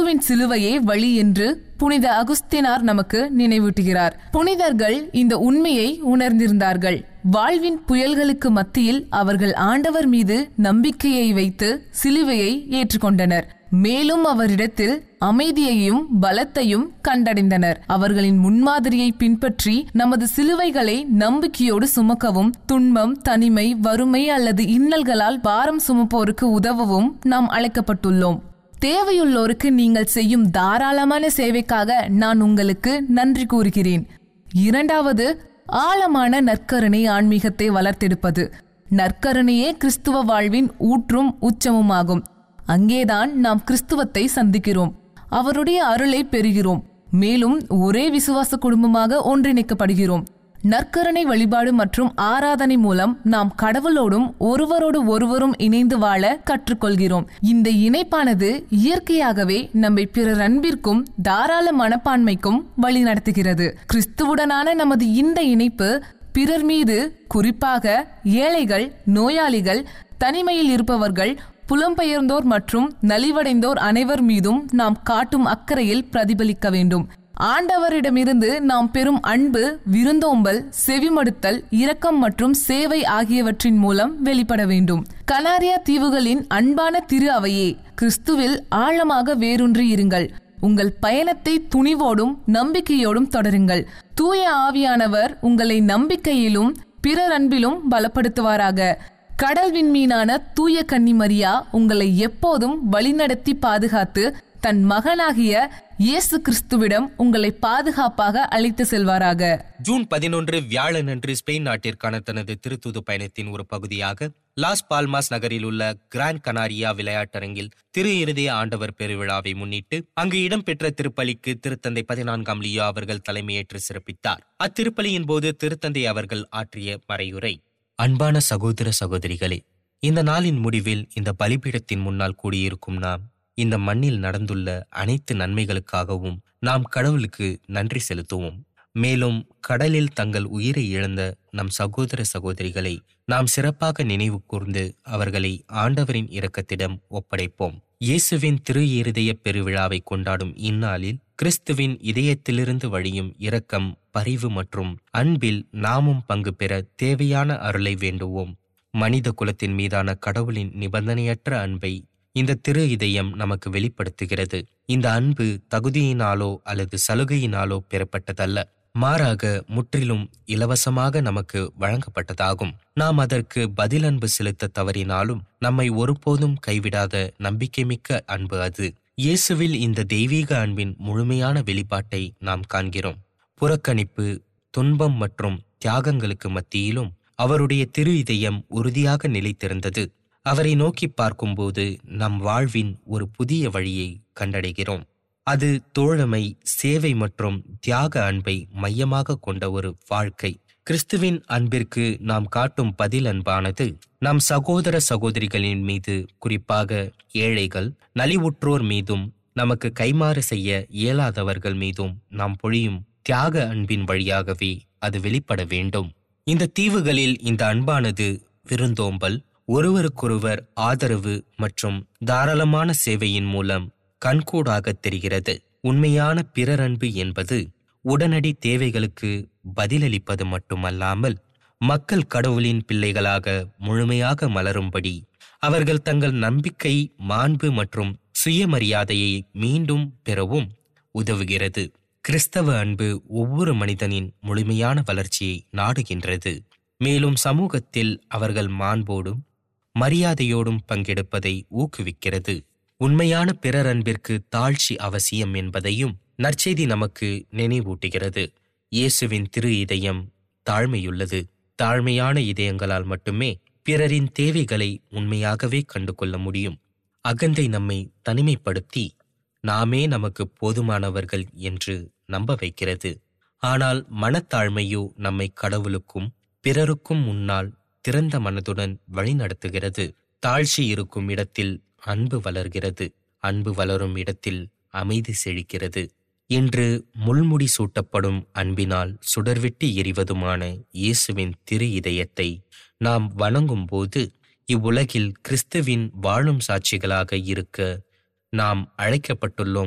கிறிஸ்துவின் சிலுவையே வழி என்று புனித அகுஸ்தினார் நமக்கு நினைவூட்டுகிறார் புனிதர்கள் இந்த உண்மையை உணர்ந்திருந்தார்கள் வாழ்வின் புயல்களுக்கு மத்தியில் அவர்கள் ஆண்டவர் மீது நம்பிக்கையை வைத்து சிலுவையை ஏற்றுக்கொண்டனர் மேலும் அவரிடத்தில் அமைதியையும் பலத்தையும் கண்டடைந்தனர் அவர்களின் முன்மாதிரியை பின்பற்றி நமது சிலுவைகளை நம்பிக்கையோடு சுமக்கவும் துன்பம் தனிமை வறுமை அல்லது இன்னல்களால் பாரம் சுமப்போருக்கு உதவவும் நாம் அழைக்கப்பட்டுள்ளோம் தேவையுள்ளோருக்கு நீங்கள் செய்யும் தாராளமான சேவைக்காக நான் உங்களுக்கு நன்றி கூறுகிறேன் இரண்டாவது ஆழமான நற்கருணை ஆன்மீகத்தை வளர்த்தெடுப்பது நற்கருணையே கிறிஸ்துவ வாழ்வின் ஊற்றும் உச்சமுமாகும் அங்கேதான் நாம் கிறிஸ்துவத்தை சந்திக்கிறோம் அவருடைய அருளை பெறுகிறோம் மேலும் ஒரே விசுவாச குடும்பமாக ஒன்றிணைக்கப்படுகிறோம் நற்கருணை வழிபாடு மற்றும் ஆராதனை மூலம் நாம் கடவுளோடும் ஒருவரோடு ஒருவரும் இணைந்து வாழ கற்றுக்கொள்கிறோம் இந்த இணைப்பானது இயற்கையாகவே நம்மை பிறர் அன்பிற்கும் தாராள மனப்பான்மைக்கும் வழி நடத்துகிறது கிறிஸ்துவுடனான நமது இந்த இணைப்பு பிறர் மீது குறிப்பாக ஏழைகள் நோயாளிகள் தனிமையில் இருப்பவர்கள் புலம்பெயர்ந்தோர் மற்றும் நலிவடைந்தோர் அனைவர் மீதும் நாம் காட்டும் அக்கறையில் பிரதிபலிக்க வேண்டும் ஆண்டவரிடமிருந்து நாம் பெறும் அன்பு விருந்தோம்பல் செவிமடுத்தல் இரக்கம் மற்றும் சேவை ஆகியவற்றின் மூலம் வெளிப்பட வேண்டும் கனாரியா தீவுகளின் அன்பான திரு அவையே கிறிஸ்துவில் ஆழமாக வேரூன்றி இருங்கள் உங்கள் பயணத்தை துணிவோடும் நம்பிக்கையோடும் தொடருங்கள் தூய ஆவியானவர் உங்களை நம்பிக்கையிலும் பிறர் அன்பிலும் பலப்படுத்துவாராக கடல் விண்மீனான தூய கன்னிமரியா உங்களை எப்போதும் வழிநடத்தி பாதுகாத்து தன் மகனாகிய இயேசு கிறிஸ்துவிடம் உங்களை பாதுகாப்பாக அழைத்து செல்வாராக ஜூன் பதினொன்று வியாழனன்று ஸ்பெயின் நாட்டிற்கான தனது திருத்தூது பயணத்தின் ஒரு பகுதியாக லாஸ் பால்மாஸ் நகரில் உள்ள கிராண்ட் கனாரியா விளையாட்டரங்கில் திரு இருதய ஆண்டவர் பெருவிழாவை முன்னிட்டு அங்கு இடம்பெற்ற திருப்பலிக்கு திருத்தந்தை பதினான்காம் லியோ அவர்கள் தலைமையேற்று சிறப்பித்தார் அத்திருப்பலியின் போது திருத்தந்தை அவர்கள் ஆற்றிய மறையுரை அன்பான சகோதர சகோதரிகளே இந்த நாளின் முடிவில் இந்த பலிபீடத்தின் முன்னால் கூடியிருக்கும் நாம் இந்த மண்ணில் நடந்துள்ள அனைத்து நன்மைகளுக்காகவும் நாம் கடவுளுக்கு நன்றி செலுத்துவோம் மேலும் கடலில் தங்கள் உயிரை இழந்த நம் சகோதர சகோதரிகளை நாம் சிறப்பாக நினைவு கூர்ந்து அவர்களை ஆண்டவரின் இரக்கத்திடம் ஒப்படைப்போம் இயேசுவின் திரு இருதய பெருவிழாவை கொண்டாடும் இந்நாளில் கிறிஸ்துவின் இதயத்திலிருந்து வழியும் இரக்கம் பரிவு மற்றும் அன்பில் நாமும் பங்கு பெற தேவையான அருளை வேண்டுவோம் மனித குலத்தின் மீதான கடவுளின் நிபந்தனையற்ற அன்பை இந்த திரு இதயம் நமக்கு வெளிப்படுத்துகிறது இந்த அன்பு தகுதியினாலோ அல்லது சலுகையினாலோ பெறப்பட்டதல்ல மாறாக முற்றிலும் இலவசமாக நமக்கு வழங்கப்பட்டதாகும் நாம் அதற்கு பதில் அன்பு செலுத்த தவறினாலும் நம்மை ஒருபோதும் கைவிடாத நம்பிக்கைமிக்க அன்பு அது இயேசுவில் இந்த தெய்வீக அன்பின் முழுமையான வெளிப்பாட்டை நாம் காண்கிறோம் புறக்கணிப்பு துன்பம் மற்றும் தியாகங்களுக்கு மத்தியிலும் அவருடைய திரு இதயம் உறுதியாக நிலைத்திருந்தது அவரை நோக்கி பார்க்கும்போது நம் வாழ்வின் ஒரு புதிய வழியை கண்டடைகிறோம் அது தோழமை சேவை மற்றும் தியாக அன்பை மையமாக கொண்ட ஒரு வாழ்க்கை கிறிஸ்துவின் அன்பிற்கு நாம் காட்டும் பதில் அன்பானது நம் சகோதர சகோதரிகளின் மீது குறிப்பாக ஏழைகள் நலிவுற்றோர் மீதும் நமக்கு கைமாறு செய்ய இயலாதவர்கள் மீதும் நாம் பொழியும் தியாக அன்பின் வழியாகவே அது வெளிப்பட வேண்டும் இந்த தீவுகளில் இந்த அன்பானது விருந்தோம்பல் ஒருவருக்கொருவர் ஆதரவு மற்றும் தாராளமான சேவையின் மூலம் கண்கூடாக தெரிகிறது உண்மையான பிறர் அன்பு என்பது உடனடி தேவைகளுக்கு பதிலளிப்பது மட்டுமல்லாமல் மக்கள் கடவுளின் பிள்ளைகளாக முழுமையாக மலரும்படி அவர்கள் தங்கள் நம்பிக்கை மாண்பு மற்றும் சுயமரியாதையை மீண்டும் பெறவும் உதவுகிறது கிறிஸ்தவ அன்பு ஒவ்வொரு மனிதனின் முழுமையான வளர்ச்சியை நாடுகின்றது மேலும் சமூகத்தில் அவர்கள் மாண்போடும் மரியாதையோடும் பங்கெடுப்பதை ஊக்குவிக்கிறது உண்மையான பிறர் அன்பிற்கு தாழ்ச்சி அவசியம் என்பதையும் நற்செய்தி நமக்கு நினைவூட்டுகிறது இயேசுவின் திரு இதயம் தாழ்மையுள்ளது தாழ்மையான இதயங்களால் மட்டுமே பிறரின் தேவைகளை உண்மையாகவே கண்டு கொள்ள முடியும் அகந்தை நம்மை தனிமைப்படுத்தி நாமே நமக்கு போதுமானவர்கள் என்று நம்ப வைக்கிறது ஆனால் மனத்தாழ்மையோ நம்மை கடவுளுக்கும் பிறருக்கும் முன்னால் திறந்த மனதுடன் வழிநடத்துகிறது தாழ்ச்சி இருக்கும் இடத்தில் அன்பு வளர்கிறது அன்பு வளரும் இடத்தில் அமைதி செழிக்கிறது இன்று முள்முடி சூட்டப்படும் அன்பினால் சுடர்விட்டு எரிவதுமான இயேசுவின் திரு இதயத்தை நாம் வணங்கும்போது இவ்வுலகில் கிறிஸ்துவின் வாழும் சாட்சிகளாக இருக்க நாம் அழைக்கப்பட்டுள்ளோம்